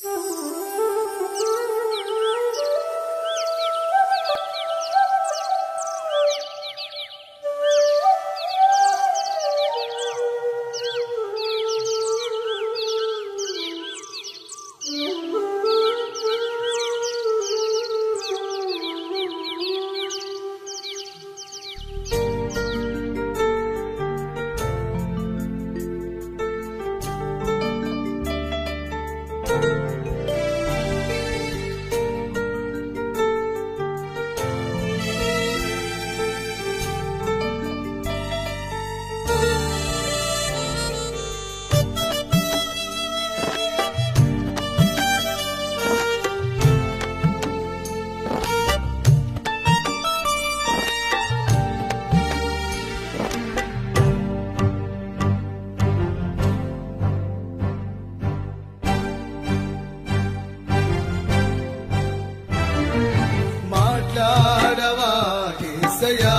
మాట్లాడవా ఏసయా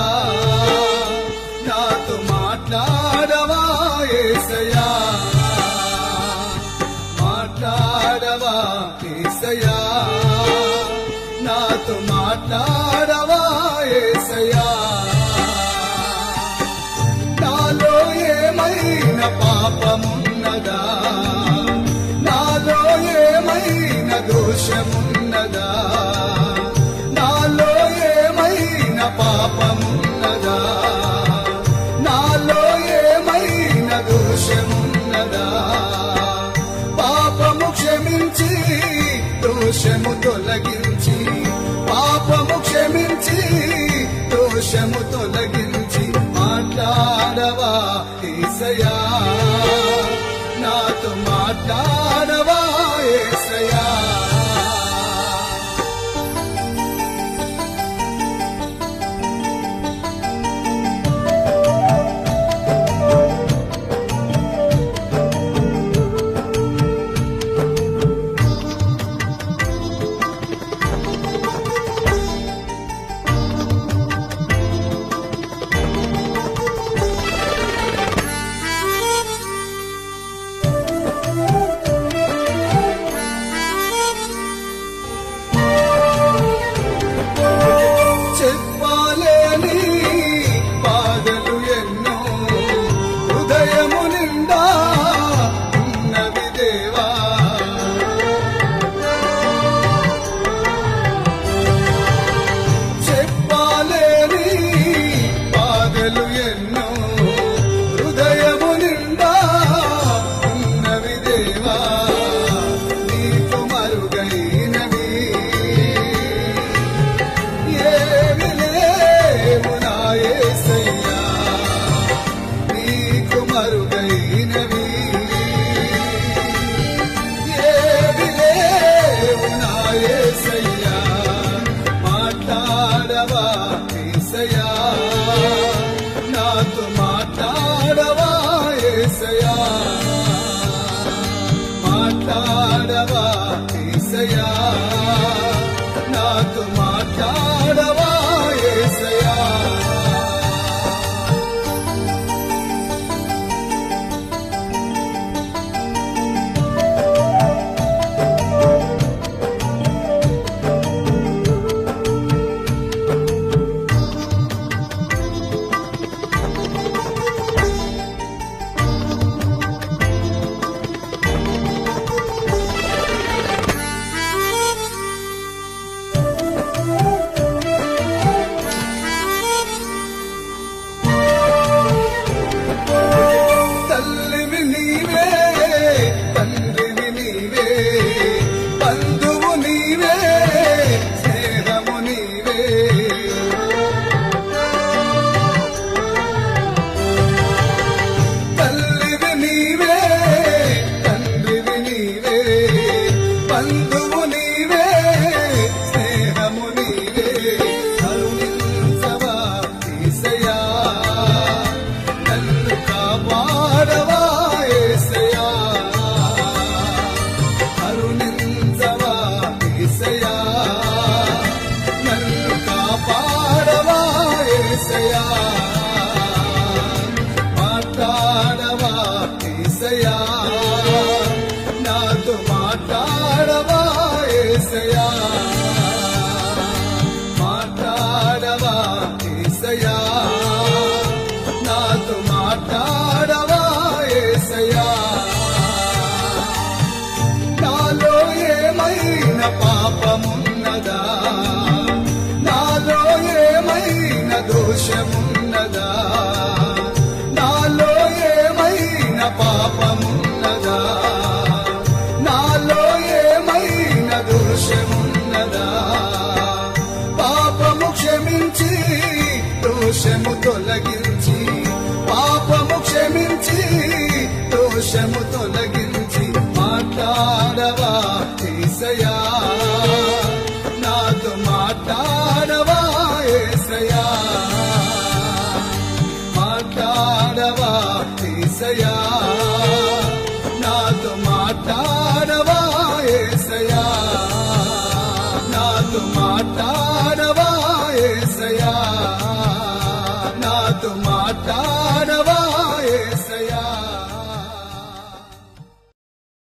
నాతో మాట్లాడవా ఏసయా మాట్లాడవా ఏసయా నాతో మాట్లాడవా ఏసయా నాలో ఏమైనా పాపమున్నదా నాలో ఏమైనా దోషమున్నదా నాలో ఏమైనా పాపమున్నదా నాలో ఏమైనా దోషమున్నదా పాపము క్షమించి దోషము తొలగించి పాపము క్షమించి దోషము తొలగించి మాట్లాడవా ఏసయా నాతో మాట్లాడవా ఏసయా చెప్పాలేని బాధలు ఎన్నో హృదయము నిండా ఉన్నవి దేవా చెప్పాలేని బాధలు ఎన్నో హృదయము నిండా ఉన్నవి దేవా నీకు మరుగైనవి ఏమి లేవు నా యేసయ్యా, నీకు మరుగైనవి. ఏమి లేవు నా యేసయ్యా, మాట్లాడవా యేసయ్యా, నాతో మాట్లాడవా యేసయ్యా మాట్లాడవా ఏసయా నాతో మాట్లాడవా ఏసయా తల్లివి నీవే తండ్రివి నీవే బంధువు నీవే స్నేహము నీవే తల్లివి నీవే తండ్రివి నీవే బంధువు నీవే స్నేహము నీవే కరుణించవా యేసయ్యా నన్ను కాపాడవా యేసయ్యా కరుణించవా యేసయ్యా నన్ను కాపాడవా యేసయ్యా మాట్లాడవా ఏసయా నాతో మాట్లాడవా ఏసయా మాట్లాడవా ఏసయా నాతో మాట్లాడవా ఏసయా నాలో ఏమైనా పాపమున్నదా నాలో ఏమైనా దోషమున్నదా నాలో ఏమైనా పాపమున్నదా నాలో ఏమైనా దోషమున్నదా పాపము క్షమించి దోషము తొలగించి పాపము క్షమించి దోషము తొలగించి మాట్లాడవా ఏసయా నాతో మాట్లాడవా ఏసయా మాట్లాడవా ఏసయా నాతో మాట్లాడవా ఏసయా నాతో మాట్లాడవా ఏసయా నాతో మాట్లాడ